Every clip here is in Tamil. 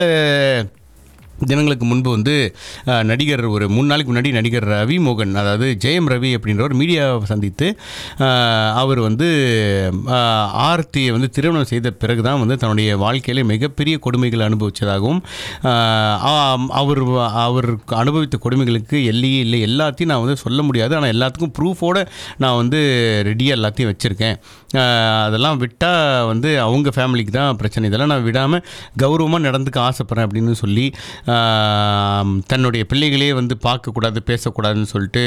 தினங்களுக்கு முன்பு வந்து அஹ், நடிகர் ஒரு மூணு நாளைக்கு முன்னாடி நடிகர் ரவி மோகன் அதாவது ஜெயம் ரவி அப்படின்றவர் மீடியாவை சந்தித்து அஹ், அவர் வந்து அஹ், ஆர்த்தியை வந்து திருமணம் செய்த பிறகு தான் வந்து தன்னுடைய வாழ்க்கையில் மிகப்பெரிய கொடுமைகளை அனுபவித்ததாகவும் அஹ், ஆம், அவர் அவர் அனுபவித்த கொடுமைகளுக்கு எல்லையே இல்லை எல்லாத்தையும் நான் வந்து சொல்ல முடியாது ஆனால் எல்லாத்துக்கும் ப்ரூஃபோடு நான் வந்து ரெடியாக எல்லாத்தையும் வச்சுருக்கேன் அதெல்லாம் விட்டால் வந்து அவங்க ஃபேமிலிக்கு தான் பிரச்சனை இதெல்லாம் நான் விடாமல் கௌரவமாக நடந்துக்க ஆசைப்பட்றேன் அப்படின்னு சொல்லி ஆம், தன்னுடைய பிள்ளைகளே வந்து பார்க்கக்கூடாது பேசக்கூடாதுன்னு சொல்லிட்டு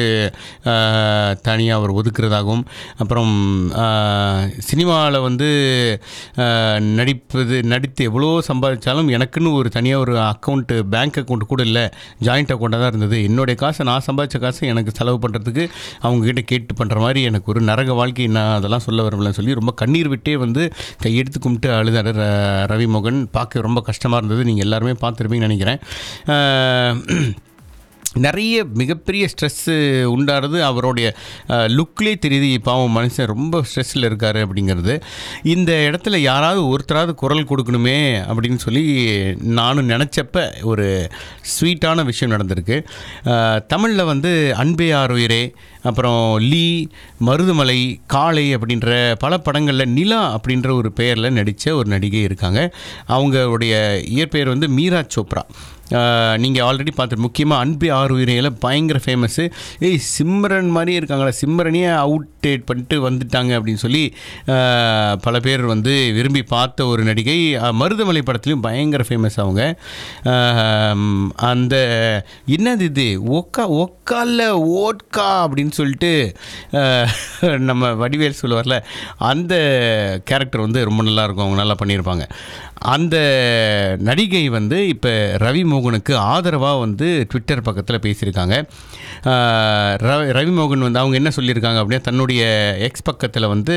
தனியாக அவர் ஒதுக்குறதாகவும் அப்புறம் சினிமாவில் வந்து ஆ, நடிப்பது நடித்து எவ்வளோ சம்பாதிச்சாலும் எனக்குன்னு ஒரு தனியாக ஒரு அக்கௌண்ட்டு பேங்க் அக்கௌண்ட் கூட இல்லை ஜாயிண்ட் அக்கௌண்ட்டாக தான் இருந்தது என்னுடைய காசை நான் சம்பாதிச்ச காசை எனக்கு செலவு பண்ணுறதுக்கு அவங்கக்கிட்ட கேட்டு பண்ணுற மாதிரி எனக்கு ஒரு நரக வாழ்க்கை நான் அதெல்லாம் சொல்ல வரலன்னு சொல்லி ரொம்ப கண்ணீர் விட்டே வந்து கையெடுத்து கும்பிட்டு அழுதாரு ர- ரவி மோகன் பார்க்க ரொம்ப கஷ்டமாக இருந்தது நீங்கள் எல்லாருமே பார்த்துருப்பீங்கன்னு நினைக்கிறேன் ஆஹ், நிறைய மிகப்பெரிய ஸ்ட்ரெஸ்ஸு உண்டாகிறது அவருடைய லுக்லேயே தெரியுது பாவம் மனுஷன் ரொம்ப ஸ்ட்ரெஸ்ஸில் இருக்காரு அப்படிங்கிறது இந்த இடத்துல யாராவது ஒருத்தராவது குரல் கொடுக்கணுமே அப்படின்னு சொல்லி நானும் நினச்சப்ப ஒரு ஸ்வீட்டான விஷயம் நடந்திருக்கு தமிழில் வந்து அன்பே ஆறுயிரே அப்புறம் லீ மருதுமலை காளை அப்படின்ற பல படங்களில் நிலா அப்படின்ற ஒரு பெயரில் நடித்த ஒரு நடிகை இருக்காங்க அவங்களுடைய இயற்பெயர் வந்து மீரா சோப்ரா நீங்கள் ஆல்ரெடி பார்த்து முக்கியமாக அன்பு ஆறு உயிரையில் பயங்கர ஃபேமஸ்ஸு ஏய் சிம்ரன் மாதிரியே இருக்காங்களா சிம்ரனையே அவுட்டேட் பண்ணிட்டு வந்துட்டாங்க அப்படின்னு சொல்லி ஆஹ், பல பேர் வந்து விரும்பி பார்த்த ஒரு நடிகை அஹ், மருதமலை படத்துலையும் பயங்கர ஃபேமஸ் அவங்க ஆஹ், அந்த என்னது இது ஒக்கா ஒக்கால ஓட்கா அப்படின்னு சொல்லிட்டு ஆஹ், நம்ம வடிவேல் சொல்லுவார்ல அந்த கேரக்டர் வந்து ரொம்ப நல்லா இருக்கும் அவங்க நல்லா பண்ணியிருப்பாங்க அந்த நடிகை வந்து இப்போ ரவி மோகனுக்கு ஆதரவாக வந்து ட்விட்டர் பக்கத்தில் பேசியிருக்காங்க ஆஹ் ரவி ரவி மோகன் வந்து அவங்க என்ன சொல்லியிருக்காங்க அப்படின்னா தன்னுடைய எக்ஸ் பக்கத்தில் வந்து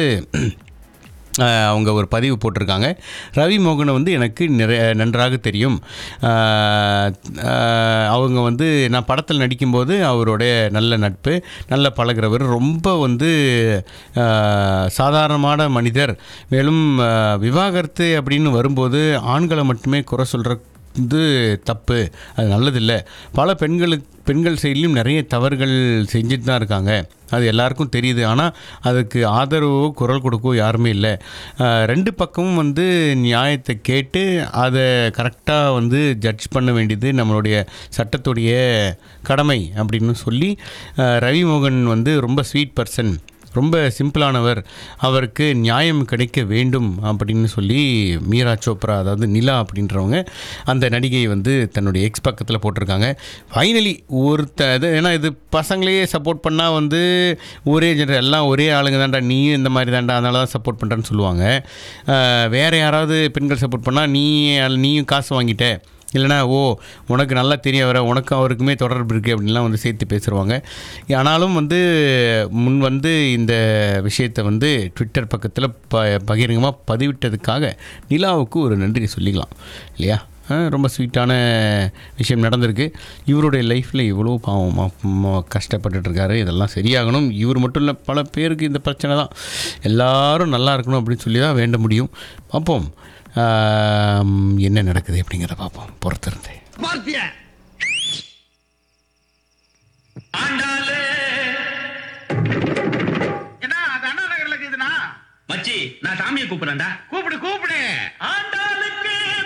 ஆஹ் அவங்க ஒரு பதிவு போட்டிருக்காங்க ரவி மோகனை வந்து எனக்கு நிறைய நன்றாக தெரியும் ஆஹ் ஆஹ் அவங்க வந்து நான் படத்தில் நடிக்கும்போது அவருடைய நல்ல நட்பு நல்ல பழகுறவர் ரொம்ப வந்து ஆஹ் சாதாரணமான மனிதர் மேலும் ஆஹ் விவாகரத்து அப்படின்னு வரும்போது ஆண்களை மட்டுமே குறை சொல்கிற இது தப்பு அது நல்லதில்லை பல பெண்களுக்கு பெண்கள் சைட்லேயும் நிறைய தவறுகள் செஞ்சுட்டு தான் இருக்காங்க அது எல்லாருக்கும் தெரியுது ஆனால் அதுக்கு ஆதரவோ குரல் கொடுக்கவோ யாருமே இல்லை ஆஹ் ரெண்டு பக்கமும் வந்து நியாயத்தை கேட்டு அதை கரெக்டாக வந்து ஜட்ஜ் பண்ண வேண்டியது நம்மளுடைய சட்டத்துடைய கடமை அப்படின்னு சொல்லி ஆஹ் ரவி மோகன் வந்து ரொம்ப ஸ்வீட் பர்சன் ரொம்ப சிம்பிளானவர் அவருக்கு நியாயம் கிடைக்க வேண்டும் அப்படின்னு சொல்லி மீரா சோப்ரா அதாவது நிலா அப்படின்றவங்க அந்த நடிகை வந்து தன்னுடைய எக்ஸ் பக்கத்தில் போட்டிருக்காங்க ஃபைனலி ஒருத்த இது ஏன்னா இது பசங்களையே சப்போர்ட் பண்ணால் வந்து ஒரே ஜென்டர் எல்லாம் ஒரே ஆளுங்க தான்டா நீயும் இந்த மாதிரி தான்டா அதனால தான் சப்போர்ட் பண்ணுறேன்னு சொல்லுவாங்க அஹ் வேற யாராவது பெண்கள் சப்போர்ட் பண்ணால் நீ நீயும் காசு வாங்கிட்ட இல்லைனா ஓ உனக்கு நல்லா தெரிய வர உனக்கு அவருக்குமே தொடர்பு இருக்குது அப்படின்லாம் வந்து சேர்த்து பேசுவாங்க ஆனாலும் வந்து முன் வந்து இந்த விஷயத்தை வந்து ட்விட்டர் பக்கத்தில் ப பகிரங்கமாக பதிவிட்டதுக்காக நிலாவுக்கு ஒரு நன்றி சொல்லிக்கலாம் இல்லையா ஆ, ரொம்ப ஸ்வீட்டான விஷயம் நடந்திருக்கு இவருடைய லைஃப்பில் இவ்வளோ பாவம் ம- கஷ்டப்பட்டுட்டு இருக்காரு இதெல்லாம் சரியாகணும் இவர் மட்டும் இல்லை பல பேருக்கு இந்த பிரச்சனை தான் எல்லாரும் நல்லா இருக்கணும் அப்படின்னு சொல்லி தான் வேண்ட முடியும் பார்ப்போம் ஆம், என்ன நடக்குது அப்படிங்கிறத பார்ப்போம் பொறுத்திருந்து பார்த்திய ஆண்டாளே என்ன அது அண்ணா நகர்ல இருக்குதுண்ணா மச்சி நான் சாமியை கூப்பிடுறேன்டா கூப்பிடு கூப்பிடு ஆண்டாளே